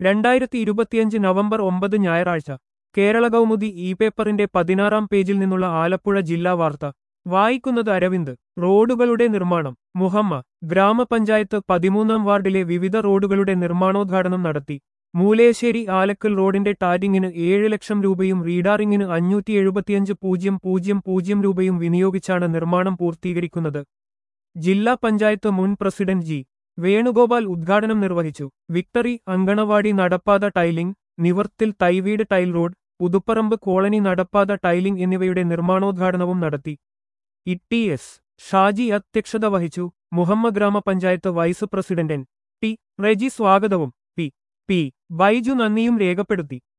രണ്ടായിരത്തി ഇരുപത്തിയഞ്ച് നവംബർ ഒമ്പത് ഞായറാഴ്ച കേരള കൗമുദി ഇ പേപ്പറിന്റെ പതിനാറാം പേജിൽ നിന്നുള്ള ആലപ്പുഴ ജില്ലാ വാർത്ത വായിക്കുന്നത് അരവിന്ദ് റോഡുകളുടെ നിർമ്മാണം മുഹമ്മ ഗ്രാമപഞ്ചായത്ത് പതിമൂന്നാം വാർഡിലെ വിവിധ റോഡുകളുടെ നിർമ്മാണോദ്ഘാടനം നടത്തി മൂലേശ്ശേരി ആലക്കൽ റോഡിന്റെ ടാരിങ്ങിന് ഏഴ് ലക്ഷം രൂപയും റീഡാറിങ്ങിന് അഞ്ഞൂറ്റി എഴുപത്തിയഞ്ച് പൂജ്യം പൂജ്യം പൂജ്യം രൂപയും വിനിയോഗിച്ചാണ് നിർമ്മാണം പൂർത്തീകരിക്കുന്നത് ജില്ലാ പഞ്ചായത്ത് മുൻ പ്രസിഡന്റ് ജി വേണുഗോപാൽ ഉദ്ഘാടനം നിർവഹിച്ചു വിക്ടറി അങ്കണവാടി നടപ്പാത ടൈലിംഗ് നിവർത്തിൽ തൈവീട് ടൈൽ റോഡ് പുതുപ്പറമ്പ് കോളനി നടപ്പാത ടൈലിംഗ് എന്നിവയുടെ നിർമ്മാണോദ്ഘാടനവും നടത്തി ഇ എസ് ഷാജി അധ്യക്ഷത വഹിച്ചു മുഹമ്മ ഗ്രാമപഞ്ചായത്ത് vice president N T Reji സ്വാഗതവും പി പി ബൈജു നന്ദിയും രേഖപ്പെടുത്തി